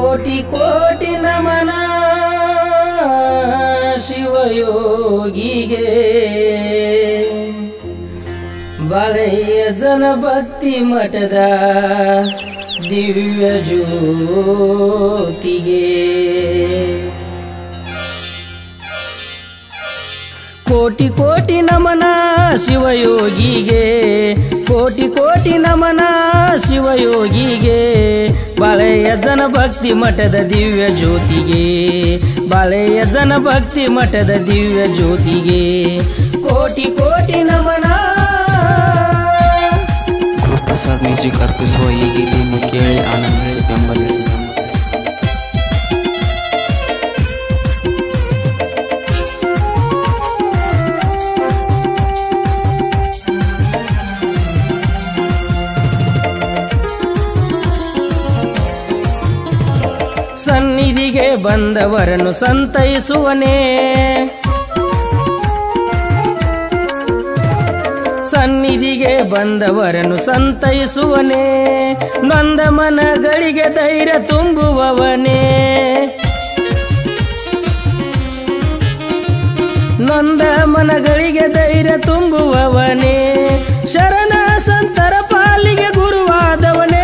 ಕೋಟಿ ಕೋಟಿ ನಮನ ಶಿವಯೋಗಿಗೆ ಬಳೆಯ ಜನ ಭಕ್ತಿ ಮಠದ ದಿವ್ಯ ಜ್ಯೋತಿಗೆ ಕೋಟಿ ಕೋಟಿ ನಮನ ಶಿವಯೋಗಿಗೆ ಕೋಟಿ ಕೋಟಿ ನಮನ ಶಿವಯೋಗಿಗೆ ಬಾಳೆಯ ಜನ ಭಕ್ತಿ ಮಠದ ದಿವ್ಯ ಜ್ಯೋತಿಗೆ ಬಾಳೆಯ ಜನ ಭಕ್ತಿ ಮಠದ ದಿವ್ಯ ಜ್ಯೋತಿಗೆ ಕೋಟಿ ಕೋಟಿ ನಮನ ಗುರುಪ್ರಸಾದ್ ಮ್ಯೂಸಿಕ್ ಅರ್ಪಿಸುವ ಈ ಗೀತೆಯನ್ನು ಕೇಳಿ ಆನಂದಿಸಿ ಬೆಂಬಲಿಸಿ ಸನ್ನಿಧಿಗೆ ಬಂದವರನ್ನು ಸಂತೈಸುವನೇ ಸನ್ನಿಧಿಗೆ ಬಂದವರನ್ನು ಸಂತೈಸುವನೇ ನೊಂದ ಮನಗಳಿಗೆ ಧೈರ್ಯ ತುಂಬುವವನೇ ನೊಂದ ಮನಗಳಿಗೆ ಧೈರ್ಯ ತುಂಬುವವನೇ ಶರಣ ಸಂತರ ಪಾಲಿಗೆ ಗುರುವಾದವನೇ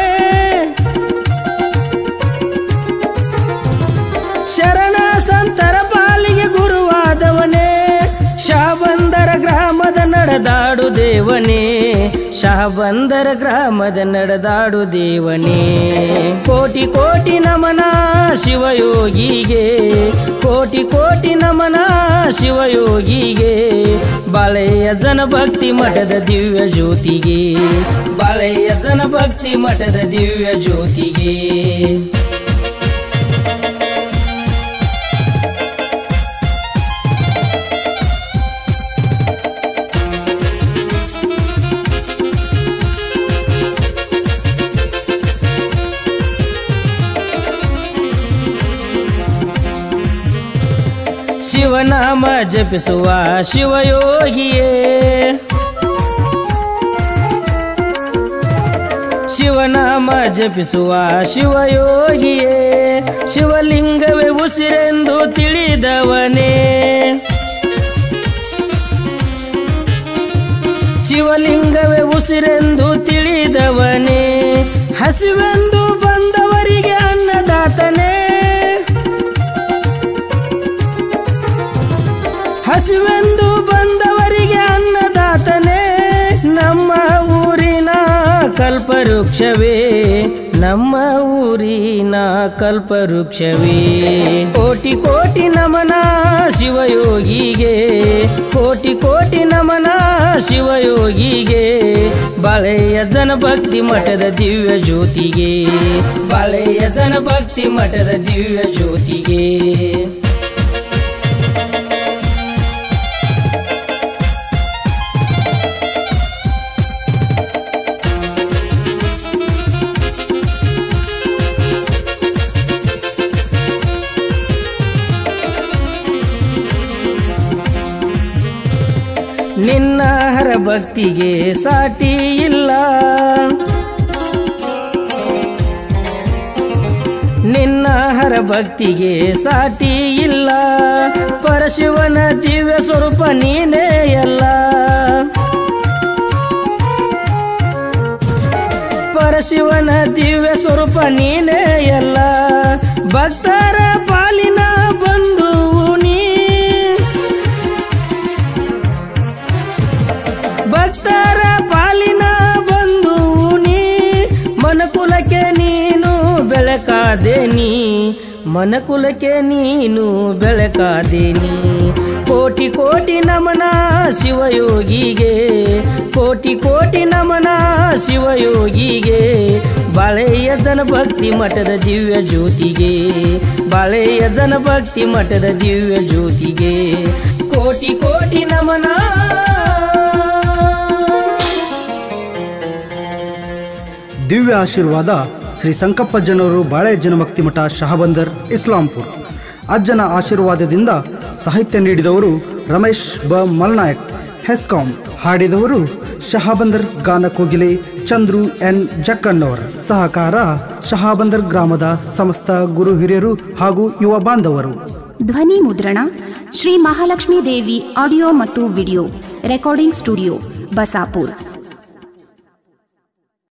ಶರಣ ಸಂತರ ಪಾಲಿಗೆ ಗುರುವಾದವನೇ ಶಾಬಂದರ ಗ್ರಾಮದ ನಡೆದಾಡು ದೇವನೇ ಶಾಬಂದರ ಗ್ರಾಮದ ನಡೆದಾಡು ದೇವನೇ ಕೋಟಿ ಕೋಟಿ ನಮನ ಶಿವಯೋಗಿಗೆ ಕೋಟಿ ಕೋಟಿ ನಮನ ಶಿವಯೋಗಿಗೆ ಬಾಳೆಯ ಜನ ಭಕ್ತಿ ಮಠದ ದಿವ್ಯ ಜ್ಯೋತಿಗೆ ಬಾಳೆಯ ಜನ ಭಕ್ತಿ ಮಠದ ದಿವ್ಯ ಜ್ಯೋತಿಗೆ ಶಿವನಾಮ ಜಪಿಸುವ ಶಿವಯೋಗಿಯೇ ಶಿವನಾಮ ಜಪಿಸುವ ಶಿವಯೋಗಿಯೇ ಶಿವಲಿಂಗವೇ ಉಸಿರೆಂದು ತಿಳಿದವನೇ ಶಿವಲಿಂಗವೇ ಉಸಿರೆಂದು ತಿಳಿದವನೇ ಹಸಿವೆಂದು ಬಂದವರಿಗೆ ಅನ್ನದಾತನೇ ಹಸಿವೆಂದು ಬಂದವರಿಗೆ ಅನ್ನದಾತನೇ ನಮ್ಮ ಊರಿನ ಕಲ್ಪವೃಕ್ಷವೇ ನಮ್ಮ ಊರಿನ ಕಲ್ಪವೃಕ್ಷವೇ ಕೋಟಿ ಕೋಟಿ ನಮನ ಶಿವಯೋಗಿಗೆ ಕೋಟಿ ಕೋಟಿ ನಮನ ಶಿವಯೋಗಿಗೆ ಬಾಳೆಯ ಜನ ಭಕ್ತಿ ಮಠದ ದಿವ್ಯ ಜ್ಯೋತಿಗೆ ಬಾಳೆಯ ಜನ ಭಕ್ತಿ ಮಠದ ದಿವ್ಯ ಜ್ಯೋತಿಗೆ ನಿನ್ನ ಹರ ಭಕ್ತಿಗೆ ಸಾಟಿ ಇಲ್ಲ ನಿನ್ನ ಹರ ಭಕ್ತಿಗೆ ಸಾಟಿ ಇಲ್ಲ ಪರಶಿವನ ದಿವ್ಯ ಸ್ವರೂಪ ನೀನೇ ಎಲ್ಲ ಪರಶಿವನ ದಿವ್ಯ ಸ್ವರೂಪ ನೀನೇ ಎಲ್ಲ ಭಕ್ತರ ಪಾಲಿನ ಬಂಧು ನೀ ಭಕ್ತರ ಪಾಲಿನ ಬಂಧು ನೀ ಮನಕುಲಕ್ಕೆ ನೀನು ಬೆಳಕಾದೆ ನೀ ಮನಕುಲಕ್ಕೆ ನೀನು ಬೆಳಕಾದೆ ನೀ ಕೋಟಿ ಕೋಟಿ ನಮನ ಶಿವಯೋಗಿಗೆ ಕೋಟಿ ಕೋಟಿ ನಮನ ಶಿವಯೋಗಿಗೆ ಬಾಳೆಯ ಜನ ಭಕ್ತಿ ಮಠದ ದಿವ್ಯ ಜ್ಯೋತಿಗೆ ಬಾಳೆಯ ಜನ ಭಕ್ತಿ ಮಠದ ದಿವ್ಯ ಜ್ಯೋತಿಗೆ ಕೋಟಿ ಕೋಟಿ ನಮನ ದಿವ್ಯ ಆಶೀರ್ವಾದ ಶ್ರೀ ಸಂಕಪ್ಪಜ್ಜನವರು ಬಾಳೆ ಜನಭಕ್ತಿ ಮಠ ಶಹಬಂದರ್ ಇಸ್ಲಾಂಪುರ್ ಅಜ್ಜನ ಆಶೀರ್ವಾದದಿಂದ ಸಾಹಿತ್ಯ ನೀಡಿದವರು ರಮೇಶ್ ಬ ಮಲ್ನಾಯಕ್ ಹೆಸ್ಕಾಂ ಹಾಡಿದವರು ಶಹಾಬಂದರ್ ಗಾನ ಕೋಗಿಲೆ ಚಂದ್ರು ಎನ್ ಜಕ್ಕಣ್ಣವರ್ ಸಹಕಾರ ಶಹಾಬಂದರ್ ಗ್ರಾಮದ ಸಮಸ್ತ ಗುರು ಹಿರಿಯರು ಹಾಗೂ ಯುವ ಬಾಂಧವರು ಧ್ವನಿ ಮುದ್ರಣ ಶ್ರೀ ಮಹಾಲಕ್ಷ್ಮೀ ದೇವಿ ಆಡಿಯೋ ಮತ್ತು ವಿಡಿಯೋ ರೆಕಾರ್ಡಿಂಗ್ ಸ್ಟುಡಿಯೋ ಬಸಾಪುರ್